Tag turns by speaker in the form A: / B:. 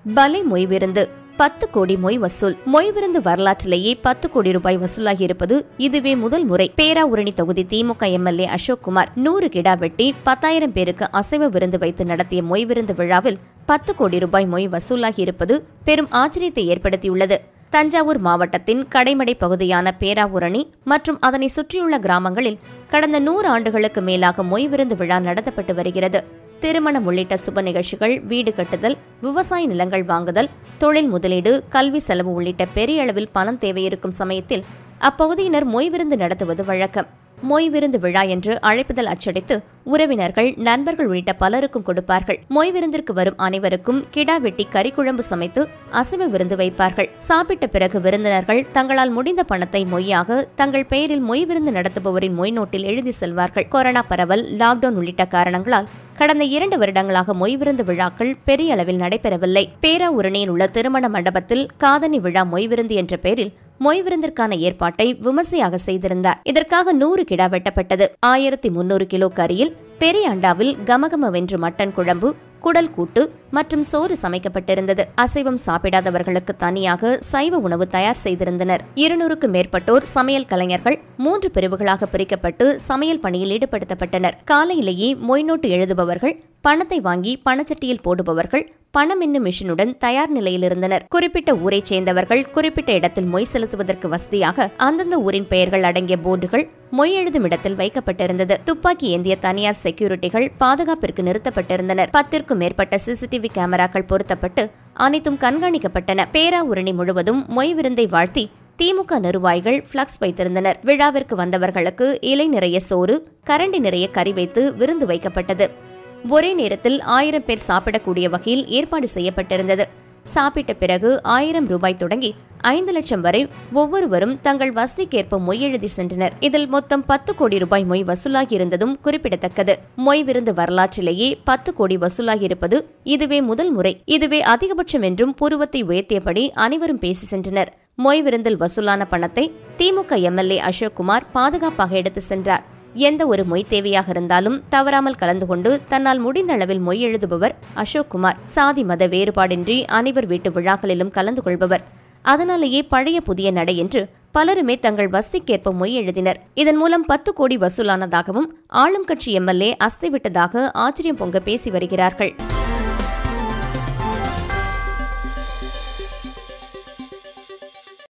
A: பலை மொய் விருந்து பத்து கோடி மொய் வசூல் மொய் விருந்து வரலாற்றிலேயே பத்து கோடி ரூபாய் வசூலாகி இருப்பது இதுவே முதல் முறை பேராவூரணி தொகுதி திமுக எம்எல்ஏ அசோக் குமார் நூறு கிடா வெட்டி பத்தாயிரம் பேருக்கு அசைவ விருந்து வைத்து நடத்திய மொய் விருந்து விழாவில் பத்து கோடி ரூபாய் மொய் வசூலாகி இருப்பது பெரும் ஆச்சரியத்தை ஏற்படுத்தியுள்ளது தஞ்சாவூர் மாவட்டத்தின் கடைமடை பகுதியான பேராவூரணி மற்றும் அதனை சுற்றியுள்ள கிராமங்களில் கடந்த நூறு ஆண்டுகளுக்கு மேலாக மொய் விருந்து விழா நடத்தப்பட்டு வருகிறது திருமணம் உள்ளிட்ட சுப நிகழ்ச்சிகள் வீடு கட்டுதல் விவசாய நிலங்கள் வாங்குதல் தொழில் முதலீடு கல்வி செலவு உள்ளிட்ட பெரிய அளவில் பணம் தேவையிருக்கும் சமயத்தில் அப்பகுதியினர் மொய் விருந்து நடத்துவது வழக்கம் மொய் விருந்து விழா என்று அழைப்புதல் அச்சடித்து உறவினர்கள் நண்பர்கள் உள்ளிட்ட பலருக்கும் கொடுப்பார்கள் மொய் விருந்திற்கு வரும் அனைவருக்கும் கிடா வெட்டி கறிக்குழம்பு சமைத்து அசைவ விருந்து வைப்பார்கள் சாப்பிட்ட பிறகு விருந்தினர்கள் தங்களால் முடிந்த பணத்தை மொய்யாக தங்கள் பெயரில் மொய் விருந்து நடத்துபவரின் மொய் நோட்டில் எழுதி செல்வார்கள் கொரோனா பரவல் லாக்டவுன் உள்ளிட்ட காரணங்களால் கடந்த இரண்டு வருடங்களாக மொய் விருந்து விழாக்கள் பெரிய அளவில் நடைபெறவில்லை பேராவூரணியில் உள்ள திருமண மண்டபத்தில் காதணி விழா மொய் விருந்து என்ற பெயரில் மொய் விருந்திற்கான ஏற்பாட்டை விமர்சையாக செய்திருந்தார் இதற்காக நூறு கிடா வெட்டப்பட்டது ஆயிரத்தி முன்னூறு கிலோ கறியில் பெரிய அண்டாவில் கமகமவென்று மட்டன் குழம்பு குடல் கூட்டு மற்றும் சோறு சமைக்கப்பட்டிருந்தது அசைவம் சாப்பிடாதவர்களுக்கு தனியாக சைவ உணவு தயார் செய்திருந்தனர் இருநூறுக்கும் மேற்பட்டோர் சமையல் கலைஞர்கள் மூன்று பிரிவுகளாக பிரிக்கப்பட்டு சமையல் பணியில் ஈடுபடுத்தப்பட்டனர் காலையிலேயே மொய் நோட்டு எழுதுபவர்கள் பணத்தை வாங்கி பணச்சட்டியில் போடுபவர்கள் பணம் என்னும் மிஷினுடன் தயார் நிலையில் இருந்தனர் குறிப்பிட்ட ஊரைச் சேர்ந்தவர்கள் குறிப்பிட்ட இடத்தில் மொய் செலுத்துவதற்கு வசதியாக அந்தந்த ஊரின் பெயர்கள் அடங்கிய போர்டுகள் மொய் எழுதும் இடத்தில் வைக்கப்பட்டிருந்தது துப்பாக்கி ஏந்திய தனியார் செக்யூரிட்டிகள் பாதுகாப்பிற்கு நிறுத்தப்பட்டிருந்தனர் பத்திற்கும் மேற்பட்ட சிசிடிவி கேமராக்கள் பொருத்தப்பட்டு அனைத்தும் கண்காணிக்கப்பட்டன பேராவூரணி முழுவதும் மொய் விருந்தை வாழ்த்தி திமுக நிர்வாகிகள் பிளக்ஸ் வைத்திருந்தனர் விழாவிற்கு வந்தவர்களுக்கு இலை நிறைய சோறு கரண்டி நிறைய கறி வைத்து விருந்து வைக்கப்பட்டது ஒரே நேரத்தில் ஆயிரம் பேர் சாப்பிடக்கூடிய வகையில் ஏற்பாடு செய்யப்பட்டிருந்தது சாப்பிட்ட பிறகு ஆயிரம் ரூபாய் தொடங்கி ஐந்து லட்சம் வரை ஒவ்வொருவரும் தங்கள் வசதிக்கேற்ப மொய் எழுதி சென்றனர் இதில் மொத்தம் பத்து கோடி ரூபாய் மொய் வசூலாகி இருந்ததும் குறிப்பிடத்தக்கது மொய் விருந்து வரலாற்றிலேயே பத்து கோடி வசூலாகி இருப்பது இதுவே முதல் முறை இதுவே அதிகபட்சம் என்றும் புருவத்தை உயர்த்தியபடி அனைவரும் பேசி சென்றனர் மொய் விருந்தில் வசூலான பணத்தை திமுக எம்எல்ஏ அசோக் குமார் பாதுகாப்பாக எடுத்து சென்றார் எந்த ஒரு மொய் தேவையாக இருந்தாலும் தவறாமல் கலந்து கொண்டு தன்னால் முடிந்த அளவில் மொய் எழுதுபவர் அசோக் குமார் சாதி மத வேறுபாடின்றி அனைவர் வீட்டு விழாக்களிலும் கலந்து கொள்பவர் அதனாலேயே பழைய புதிய நடை என்று பலருமே தங்கள் வசதிக்கேற்ப மொய் எழுதினர் இதன் மூலம் பத்து கோடி வசூலானதாகவும் ஆளும் கட்சி எம்எல்ஏ அஸ்தி விட்டதாக ஆச்சரியம் பொங்க பேசி வருகிறார்கள்